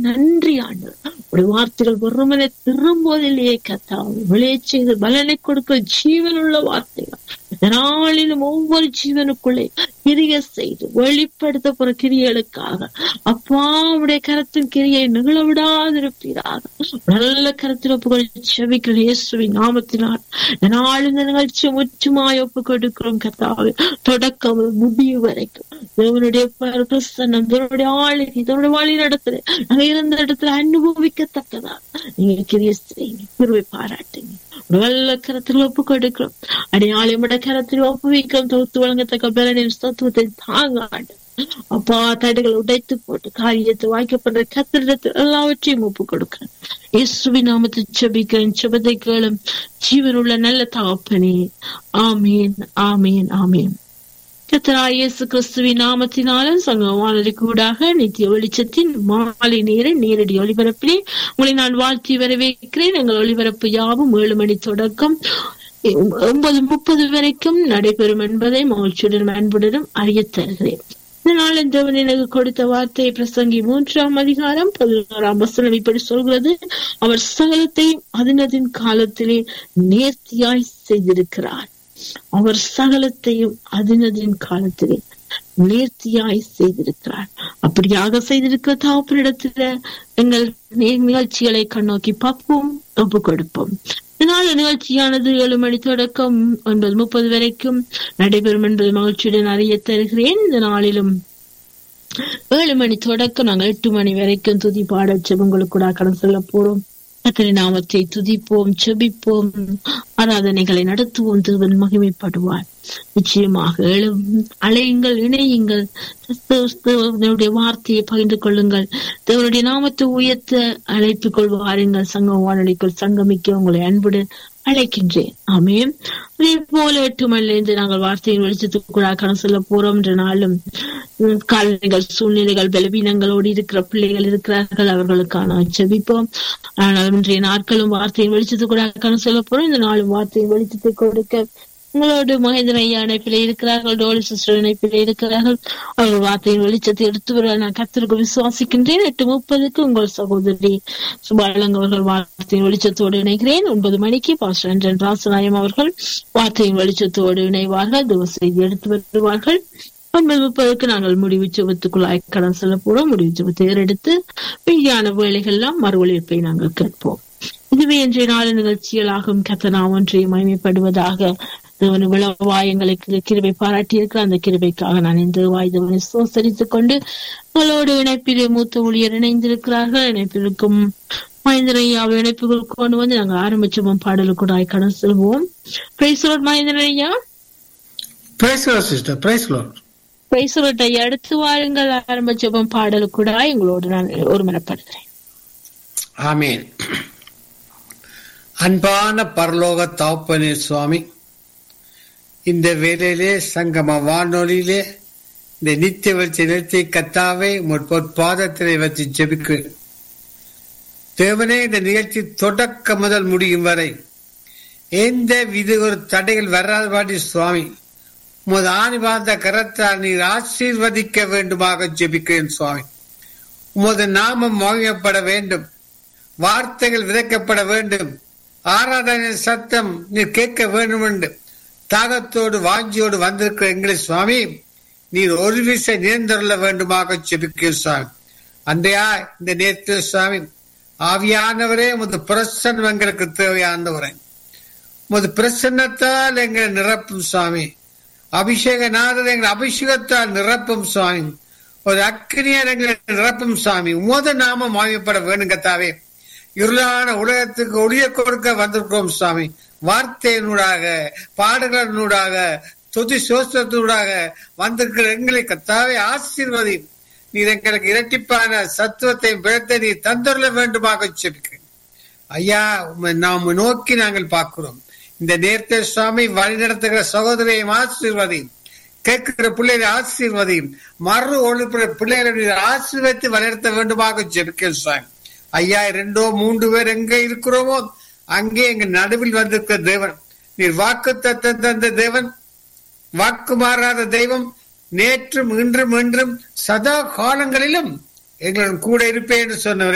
நன்றி ஆண்டவர் உடைய வார்த்தைகள் வெறுமனை திரும்புவதிலேயே கத்தாவை விளைய செய்து பலனை கொடுக்க ஜீவனுள்ள வார்த்தைகள் நாளிலும் ஒவ்வொரு ஜீவனுக்குள்ளே கிரிய செய்து வெளிப்படுத்த போற கிரியலுக்காக அப்பா உடைய கரத்தின் கிரியை நிகழ விடாதிருப்பீராக நல்ல கரத்தில் ஒப்புகள் செவிக்கிற இயேசுவின் நாமத்தினால் நாள் இந்த நிகழ்ச்சி முற்றுமாய் ஒப்பு கொடுக்கிறோம் கத்தாவை தொடக்கம் முடிவு வரைக்கும் தேவனுடைய பிரசன்னம் தேவனுடைய ஆளுகை தேவனுடைய வழி நடத்துல நாங்க இருந்த இடத்துல அனுபவிக்கத்தக்கதா நீங்க கிரிய செய்யுங்க கிருவை பாராட்டுங்க நல்ல கரத்தில் ஒப்பு கொடுக்கிறோம் அடையாளமுடைய கரத்தில் ஒப்பு வைக்கிறோம் தொகுத்து வழங்கத்தக்க பலனின் தத்துவத்தை தாங்க ஆண்டு அப்பா தடைகள் உடைத்து போட்டு காரியத்தை வாய்க்கப்படுற கத்திரத்தில் எல்லாவற்றையும் ஒப்பு கொடுக்கிறேன் இயேசுவி நாமத்தை செபிக்கிறேன் செபத்தை கேளும் ஜீவனுள்ள நல்ல தாப்பனே ஆமீன் ஆமீன் ஆமீன் கத்தரா இயேசு கிறிஸ்துவின் நாமத்தினாலும் சங்க வானொலி கூடாக நித்திய வெளிச்சத்தின் மாலை நேர நேரடி ஒளிபரப்பிலே உங்களை நான் வாழ்த்தி வரவேற்கிறேன் எங்கள் ஒளிபரப்பு யாவும் ஏழு மணி தொடக்கம் ஒன்பது முப்பது வரைக்கும் நடைபெறும் என்பதை மகிழ்ச்சியுடன் அன்புடனும் அறிய தருகிறேன் இதனால் தேவன் எனக்கு கொடுத்த வார்த்தை பிரசங்கி மூன்றாம் அதிகாரம் பதினோராம் வசனம் இப்படி சொல்கிறது அவர் சகலத்தையும் அதினதின் காலத்திலே நேர்த்தியாய் செய்திருக்கிறார் அவர் சகலத்தையும் அதினதின் காலத்திலே நேர்த்தியாய் செய்திருக்கிறார் அப்படியாக செய்திருக்கிற தாப்பனிடத்துல எங்கள் நிகழ்ச்சிகளை கண்ணோக்கி பார்ப்போம் ஒப்பு கொடுப்போம் இதனால் நிகழ்ச்சியானது ஏழு மணி தொடக்கம் ஒன்பது முப்பது வரைக்கும் நடைபெறும் என்பது மகிழ்ச்சியுடன் அறிய தருகிறேன் இந்த நாளிலும் ஏழு மணி தொடக்கம் நாங்கள் எட்டு மணி வரைக்கும் துதி பாட செபங்களுக்கு கூட கடன் செல்ல போறோம் கத்தரி நாமத்தை துதிப்போம் செபிப்போம் ஆராதனைகளை நடத்துவோம் தேவன் மகிமைப்படுவார் நிச்சயமாக எழும் அலையுங்கள் இணையுங்கள் தேவனுடைய வார்த்தையை பகிர்ந்து கொள்ளுங்கள் தேவனுடைய நாமத்தை உயர்த்த அழைத்துக் கொள்வாருங்கள் சங்க வானொலிக்குள் சங்கமிக்க உங்களை அன்புடன் அழைக்கின்றேன் ஆமே அதே போல எட்டு மணிலிருந்து நாங்கள் வார்த்தையின் வெளிச்சத்துக்குள்ள கணக்கு செல்ல போறோம் என்ற நாளும் காலநிலைகள் சூழ்நிலைகள் பலவீனங்களோடு இருக்கிற பிள்ளைகள் இருக்கிறார்கள் அவர்களுக்கான ஜெபிப்போம் ஆனால் இன்றைய நாட்களும் வார்த்தையின் வெளிச்சத்துக்குள்ள கணக்கு செல்ல போறோம் இந்த நாளும் வார்த்தையின் வெளிச்சத்தை கொடுக்க உங்களோடு மகேந்திர ஐயா இணைப்பில் இருக்கிறார்கள் டோலி சிஸ்டர் இணைப்பில் இருக்கிறார்கள் அவர்கள் வார்த்தையின் வெளிச்சத்தை எடுத்து வர நான் கத்திற்கு விசுவாசிக்கின்றேன் எட்டு முப்பதுக்கு உங்கள் சகோதரி சுபாலங்க அவர்கள் வார்த்தையின் வெளிச்சத்தோடு இணைகிறேன் ஒன்பது மணிக்கு பாஸ்டர் அன்றன் ராசநாயம் அவர்கள் வார்த்தையின் வெளிச்சத்தோடு இணைவார்கள் திவ செய்தி எடுத்து வருவார்கள் ஒன்பது முப்பதுக்கு நாங்கள் முடிவு சுபத்துக்குள்ளாய் கடன் செல்ல போறோம் முடிவு சுபத்தை எடுத்து மீதியான வேலைகள்லாம் மறு ஒழிப்பை நாங்கள் கேட்போம் இதுவே இன்றைய நாள் நிகழ்ச்சிகளாகும் கத்தனா ஒன்றை மகிமைப்படுவதாக தேவன் விளவா எங்களுக்கு கிருபை பாராட்டி இருக்கிற அந்த கிருபைக்காக நான் இந்த வாய்தவனை சோசரித்துக் கொண்டு உங்களோடு இணைப்பிலே மூத்த ஊழியர் இணைந்திருக்கிறார்கள் இணைப்பிற்கும் மகேந்திரையாவை இணைப்புகள் கொண்டு வந்து நாங்கள் ஆரம்பிச்சோம் பாடலுக்கு கடன் செல்வோம் பிரைஸ்லோட் மகேந்திரையா சிஸ்டர் பிரைஸ்லோட் பிரைஸ்லோட் ஐயா அடுத்து வாருங்கள் ஆரம்பிச்சோம் பாடலுக்கூட எங்களோடு நான் ஒருமனப்படுகிறேன் ஆமீன் அன்பான பரலோக தாப்பனே சுவாமி இந்த வேலையிலே சங்கம வானொலியிலே இந்த நித்திய வச்சு நிறுத்தி கத்தாவை பொற்பாதத்திலே வச்சு ஜெபிக்கிறேன் தேவனே இந்த நிகழ்ச்சி தொடக்க முதல் முடியும் வரை எந்த வித ஒரு தடைகள் வராதபாடி சுவாமி உமது ஆணி வாழ்ந்த கரத்தால் நீர் ஆசீர்வதிக்க வேண்டுமாக ஜெபிக்கிறேன் சுவாமி உமது நாமம் மகிழப்பட வேண்டும் வார்த்தைகள் விதைக்கப்பட வேண்டும் ஆராதனை சத்தம் நீர் கேட்க வேண்டும் என்று தாகத்தோடு வாஞ்சியோடு வந்திருக்கிற எங்களை சுவாமி நீர் ஒரு விசை நிரந்தரல வேண்டுமாக செபிக்க சுவாமி அன்றையா இந்த நேரத்தில் சுவாமி ஆவியானவரே உமது பிரசன்னம் எங்களுக்கு தேவையானவரே உமது பிரசன்னத்தால் எங்களை நிரப்பும் சுவாமி அபிஷேகநாதர் எங்கள் அபிஷேகத்தால் நிரப்பும் சுவாமி ஒரு அக்னியார் எங்களை நிரப்பும் சுவாமி உமது நாமம் மாயப்பட வேணுங்கத்தாவே இருளான உலகத்துக்கு ஒளிய கொடுக்க வந்திருக்கிறோம் சுவாமி வார்த்தையினூடாக பாடல்களினூடாக துதி சோஸ்திரத்தினூடாக வந்திருக்கிற எங்களை கத்தாவே ஆசீர்வதி நீர் எங்களுக்கு இரட்டிப்பான சத்துவத்தை பிறத்தை நீ தந்துள்ள வேண்டுமாக செபிக்கிறேன் ஐயா நாம் நோக்கி நாங்கள் பார்க்கிறோம் இந்த நேரத்தை சுவாமி வழி நடத்துகிற சகோதரியை ஆசீர்வதி கேட்கிற பிள்ளைகளை ஆசீர்வதி மறு ஒழுப்புற பிள்ளைகளை ஆசீர்வதித்து வழிநடத்த வேண்டுமாக ஜெபிக்க சுவாமி ஐயா ரெண்டோ மூன்று பேர் எங்க இருக்கிறோமோ அங்கே எங்க நடுவில் வந்திருக்கிற தேவன் நீர் வாக்கு தந்த தேவன் வாக்கு மாறாத தெய்வம் நேற்றும் இன்றும் என்றும் சதா காலங்களிலும் எங்களுடன் கூட இருப்பேன் என்று சொன்னவர்